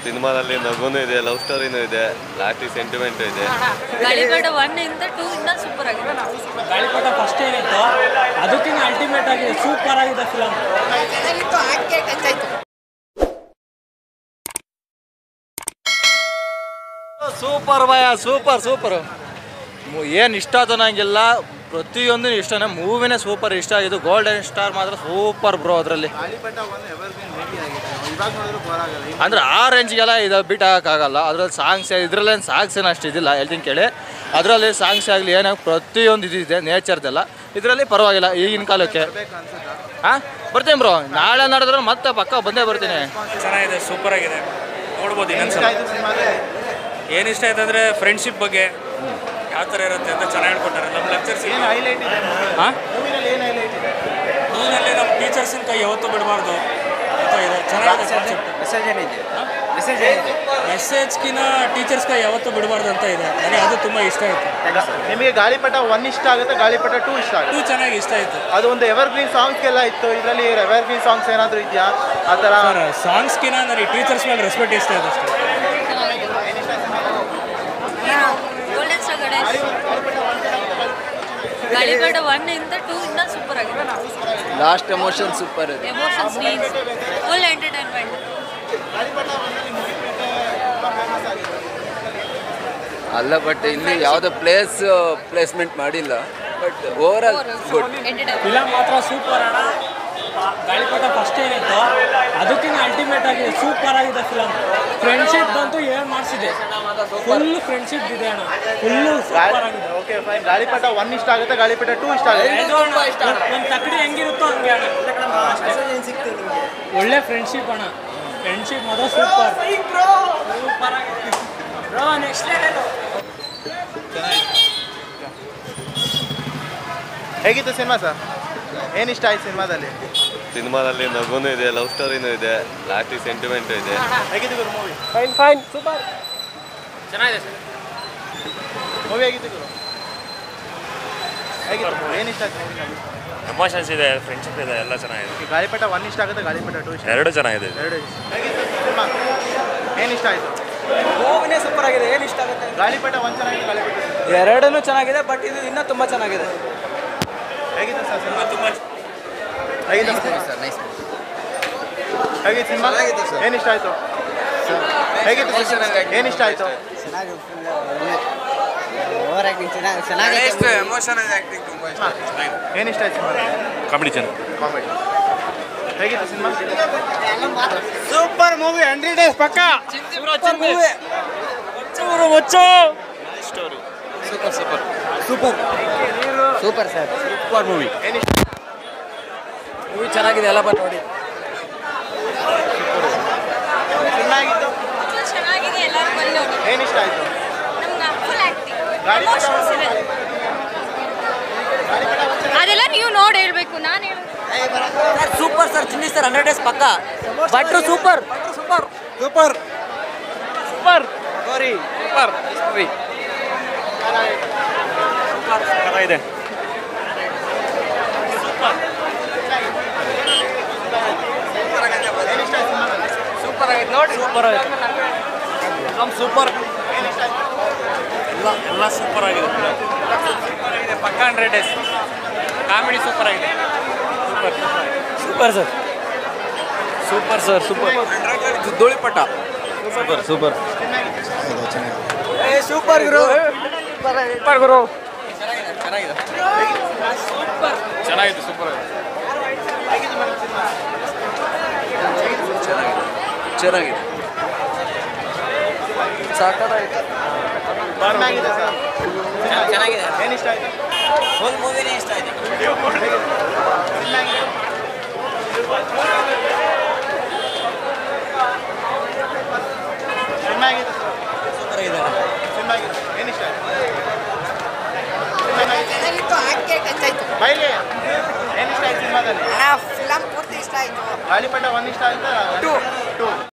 ಸಿನಿಮಾದಲ್ಲಿ ನಗುನೂ ಇದೆ ಲವ್ ಸ್ಟೋರಿನೂ ಇದೆ ಲಾಸ್ಟಿಗೆ ಸೆಂಟಿಮೆಂಟ್ ಇದೆ ಗಾಳಿಪಟ ಒನ್ ಇಂದ ಟೂ ಇಂದ ಸೂಪರ್ ಆಗಿದೆ ಗಾಳಿಪಟ ಫಸ್ಟ್ ಏನಿತ್ತು ಅದಕ್ಕಿಂತ ಅಲ್ಟಿಮೇಟ್ ಆಗಿದೆ ಸೂಪರ್ ಆಗಿದೆ ಫಿಲಮ್ ಚೆನ್ನಾಗಿತ್ತು ಆಕೆ ಟಚ್ ಆಯ್ತು ಸೂಪರ್ ಭಯ ಸೂಪರ್ ಸೂಪರ್ ಏನು ಇಷ್ಟ ಆಯ್ತು ನಂಗೆಲ್ಲ ಪ್ರತಿಯೊಂದು ಇಷ್ಟನೇ ಮೂವಿನೇ ಸೂಪರ್ ಇಷ್ಟ ಆಗಿದ್ದು ಗೋಲ್ಡನ್ ಸ್ಟಾರ್ ಮಾತ್ರ ಸೂಪರ್ ಬ್ರೋ ಅದರಲ್ಲಿ ಅಂದ್ರೆ ಆ ರೇಂಜ್ಗೆಲ್ಲ ಇದು ಬಿಟ್ ಆಗಲ್ಲ ಅದ್ರಲ್ಲಿ ಸಾಂಗ್ಸ್ ಇದ್ರಲ್ಲೇನು ಸಾಂಗ್ಸ್ ಏನು ಅಷ್ಟು ಇದಿಲ್ಲ ಹೇಳ್ತೀನಿ ಕೇಳಿ ಅದರಲ್ಲಿ ಸಾಂಗ್ಸ್ ಆಗಲಿ ಏನೋ ಪ್ರತಿಯೊಂದು ಇದಿದೆ ನೇಚರ್ದೆಲ್ಲ ಇದರಲ್ಲಿ ಪರವಾಗಿಲ್ಲ ಈಗಿನ ಕಾಲಕ್ಕೆ ಹಾಂ ಬರ್ತೀನಿ ಬ್ರೋ ನಾಳೆ ನಡೆದ್ರೆ ಮತ್ತೆ ಪಕ್ಕ ಬಂದೇ ಬರ್ತೀನಿ ಚೆನ್ನಾಗಿದೆ ಸೂಪರ್ ಆಗಿದೆ ನೋಡ್ಬೋದು ಇನ್ನೊಂದ್ಸಲ ಏನು ಇಷ್ಟ ಆಯ್ತು ಅಂದರೆ ಫ್ರೆಂಡ್ಶಿಪ್ ಬಗ್ಗೆ ಯಾವ ಥರ ಇರುತ್ತೆ ಅಂತ ಚೆನ್ನಾಗಿ ಹೇಳ್ಕೊಟ್ಟಾರೆ ನಮ್ಮ ಲೆಕ್ಚರ್ಸ್ ಹಾಂ ಮೂವಿನಲ್ಲಿ ನಮ್ಮ ಟೀಚರ್ಸಿನ ಕೈ ಯಾವತ್ತೂ ಬಿಡಬಾರ್ದು ಅಂತ ಇದೆ ಚೆನ್ನಾಗಿದೆ ಕಾನ್ಸೆಪ್ಟ್ ಮೆಸೇಜ್ಗಿನ ಟೀಚರ್ಸ್ ಕೈ ಯಾವತ್ತೂ ಬಿಡಬಾರ್ದು ಅಂತ ಇದೆ ನನಗೆ ಅದು ತುಂಬ ಇಷ್ಟ ಆಯಿತು ನಿಮಗೆ ಗಾಳಿಪಟ ಒನ್ ಇಷ್ಟ ಆಗುತ್ತೆ ಗಾಳಿಪಟ ಟೂ ಇಷ್ಟ ಆಗುತ್ತೆ ಟೂ ಚೆನ್ನಾಗಿ ಇಷ್ಟ ಆಯಿತು ಅದು ಒಂದು ಎವರ್ಗ್ರೀನ್ ಸಾಂಗ್ಸ್ ಎಲ್ಲ ಇತ್ತು ಇದರಲ್ಲಿ ಎವರ್ಗ್ರೀನ್ ಸಾಂಗ್ಸ್ ಏನಾದರೂ ಇದೆಯಾ ಆ ಥರ ಸರ್ ಸಾಂಗ್ಸ್ಗಿನ ನನಗೆ ಟೀಚರ್ಸ್ ಮೇಲೆ ರೆಸ್ಪೆಕ್ಟ್ ಇಷ್ಟ ಆಯ್ತು ಅಷ್ಟೇ ಗೋಲ್ಡನ್ ಸ್ಟಾರ್ ಗಣೇಶ್ ಗಾಳಿಪಟ ಒನ್ ಇಂದ ಟೂ ಇಂದ ಸೂಪರ್ ಆಗಿದೆ ಲಾಸ್ಟ್ ಎಮೋಷನ್ ಸೂಪರ್ ಇದೆ ಎಮೋಷನ್ಸ್ ನೀಡ್ಸ್ ಫುಲ್ ಎಂಟರ್ಟೈನ್ಮೆಂಟ್ ಅಲ್ಲ ಬಟ್ ಇಲ್ಲಿ ಯಾವುದೇ ಪ್ಲೇಸ್ ಪ್ಲೇಸ್ಮೆಂಟ್ ಮಾಡಿಲ್ಲ but over all good entertainment film ಮಾತ್ರ ಸೂಪರ್ ಅಣ್ಣ ಆ, ಗಾಳಿಪಟ ಫಸ್ಟ್ ಏನಿತ್ತು ಅದಕ್ಕಿಂತ ಅಲ್ಟಿಮೇಟ್ ಆಗಿದೆ ಸೂಪರ್ ಆಗಿದೆ ಫಿಲಮ್ ಫ್ರೆಂಡ್ಶಿಪ್ ಅಂತೂ ಏನು ಮಾಡಿಸಿದೆ ಫುಲ್ ಫ್ರೆಂಡ್ಶಿಪ್ ಇದೆ ಅಣ್ಣ ಫುಲ್ಲು ಸೂಪರ್ ಆಗಿದೆ ಓಕೆ ಫೈನ್ ಗಾಳಿಪಟ ಒನ್ ಇಷ್ಟ ಆಗುತ್ತೆ ಗಾಳಿಪಟ ಟೂ ಇಷ್ಟ ಆಗುತ್ತೆ ಇದು ಅಣ್ಣ, ನಮ್ಮ ತಕ್ಕಡಿ ಹೆಂಗಿರುತ್ತೋ ಹಂಗೆ ಅಣ್ಣ ಅಷ್ಟೇ. ಒಳ್ಳೆ ಫ್ರೆಂಡ್ಶಿಪ್ ಅಣ್ಣ ಫ್ರೆಂಡ್ಶಿಪ್ ಮಾತ್ರ ಸೂಪರ್ ಸೂಪರ್ ಆಗಿದೆ ಬ್ರೋ ನೆಕ್ಸ್ಟ್ ಹೇಗಿತ್ತು ಸಿನಿಮಾ ಸರ್ ಏನು ಇಷ್ಟ ಆಯ್ತು ಸಿನಿಮಾದಲ್ಲಿ ಸಿನಿಮಾದಲ್ಲಿ ನಗುನೂ ಇದೆ ಲವ್ ಸ್ಟೋರಿನೂ ಇದೆ ಲಾಸ್ಟಿಗೆ ಸೆಂಟಿಮೆಂಟ್ ಇದೆ ಹೇಗಿತ್ತು ಗುರು movie fine fine super movie ಹೇಗಿತ್ತು ಗುರು ಹೇಗಿತ್ತು ಏನು ಇಷ್ಟ ಆಯ್ತು ಮೂವಿನಲ್ಲಿ ಎಮೋಷನ್ಸ್ ಇದೆ ಫ್ರೆಂಡ್ಶಿಪ್ ಇದೆ ಎಲ್ಲ ಚೆನ್ನಾಗಿದೆ ಗಾಳಿಪಟ ಒನ್ ಇಷ್ಟ ಆಗುತ್ತೆ ಗಾಳಿಪಟ ಟೂ ಇಷ್ಟ ಎರಡು ಚೆನ್ನಾಗಿದೆ ಎರಡು ಇಷ್ಟ ಹೇಗಿತ್ತು ಸಿನಿಮಾ ಏನು ಇಷ್ಟ ಆಯಿತು ಮೂವಿನೇ ಸೂಪರ್ ಆಗಿದೆ ಏನು ಇಷ್ಟ ಆಗುತ್ತೆ ಗಾಳಿಪಟ ಒನ್ ಚೆನ್ನಾಗಿದೆ ಗಾಳಿಪಟ two. ಎರಡೂ ಚೆನ್ನಾಗಿದೆ ಬಟ್ ಇದು ಇನ್ನೂ ತುಂಬ ಚೆನ್ನಾಗಿದೆ ಹೇಗಿತ್ತು ಸರ್ ಸಿನಿಮಾ ತುಂಬ ಹೇಗಿತ್ತು ಸರ್ ನೈಸ್ ಹೇಗಿತ್ತು ಸಿನಿಮಾ ಏನು ಇಷ್ಟ ಆಯಿತು ಹೇಗಿತ್ತು ಏನು ಇಷ್ಟ ಆಯಿತು ಓವರ್ ಆಕ್ಟಿಂಗ್ ಚೆನ್ನಾಗಿ ಚೆನ್ನಾಗಿದೆ ಎಮೋಷನಲ್ ಆಕ್ಟಿಂಗ್ ತುಂಬ ಇಷ್ಟ ಏನು ಇಷ್ಟ ಆಯ್ತು ಸಿನಿಮಾ ಕಾಮಿಡಿ ಚೆನ್ನಾಗಿ ಕಾಮಿಡಿ ಹೇಗಿತ್ತು cinema super movie hundred days ಪಕ್ಕ super super super sir super movie ಏನಿಷ್ಟ ಮೂವಿ ಚೆನ್ನಾಗಿದೆ ಎಲ್ಲ ಬಂದು ನೋಡಿ ಚೆನ್ನಾಗಿತ್ತು ಚೆನ್ನಾಗಿದೆ ಎಲ್ಲರೂ ಬಂದು ನೋಡಿ ಏನು ಇಷ್ಟ ಆಯಿತು ನಮ್ಗೆ ಫುಲ್ ಆಕ್ಟಿಂಗ್ ಗಾಳಿಪಟ ಎಮೋಷನ್ಸ್ ಇದೆ ಅದೆಲ್ಲ ನೀವು ನೋಡಿ ಹೇಳ್ಬೇಕು ನಾನು ಹೇಳ super sir Chinni sir hundred days ಪಕ್ಕ ಭಟ್ರು super super super super super movie ಚೆನ್ನಾಗಿದೆ ಸೂಪರ್ ಆಗಿದೆ ನೋಡಿ ಸೂಪರ್ ಆಗಿದೆ ನಮ್ಮ ಸೂಪರ್ ಎಲ್ಲ ಎಲ್ಲ ಸೂಪರ್ ಆಗಿದೆ ಸೂಪರ್ ಆಗಿದೆ ಪಕ್ಕ ಹಂಡ್ರೆಡ್ ಡೇಸ್ ಕಾಮಿಡಿ ಸೂಪರ್ ಆಗಿದೆ super sir super sir super ಧೂಳಿಪಟ ಸೂಪರ್ ಸೂಪರ್ ಸೂಪರ್ ಗುರು ಸೂಪರ್ ಗುರು ಚೆನ್ನಾಗಿದೆ ಸೂಪರ್ ಚೆನ್ನಾಗಿದೆ ಸಾಕಾಗಿದೆ ಚೆನ್ನಾಗಿದೆ ಸರ್ ಚೆನ್ನಾಗಿದೆ ಏನು ಇಷ್ಟ ಆಯಿತು ಫುಲ್ ಮೂವಿನೇ ಇಷ್ಟ ಆಯ್ತು ಸಿನಿಮಾ ಆಗಿದೆ ಸರ್ ಸಿನಿಮಾ ಆಗಿದೆ ಏನು ಇಷ್ಟ ಆಯಿತು ಚೆನ್ನಾಗಿತ್ತು ಆಕೆ ಟಚ್ ಆಯ್ತು ಬೈಲಿ ಏನು ಇಷ್ಟ ಆಯ್ತು ಸಿನಿಮಾದಲ್ಲಿ ಫಿಲಮ್ ಪೂರ್ತಿ ಇಷ್ಟ ಆಯ್ತು ಗಾಳಿಪಟ ಒನ್ ಇಷ್ಟ ಆಯ್ತಾ Two. ಟೂ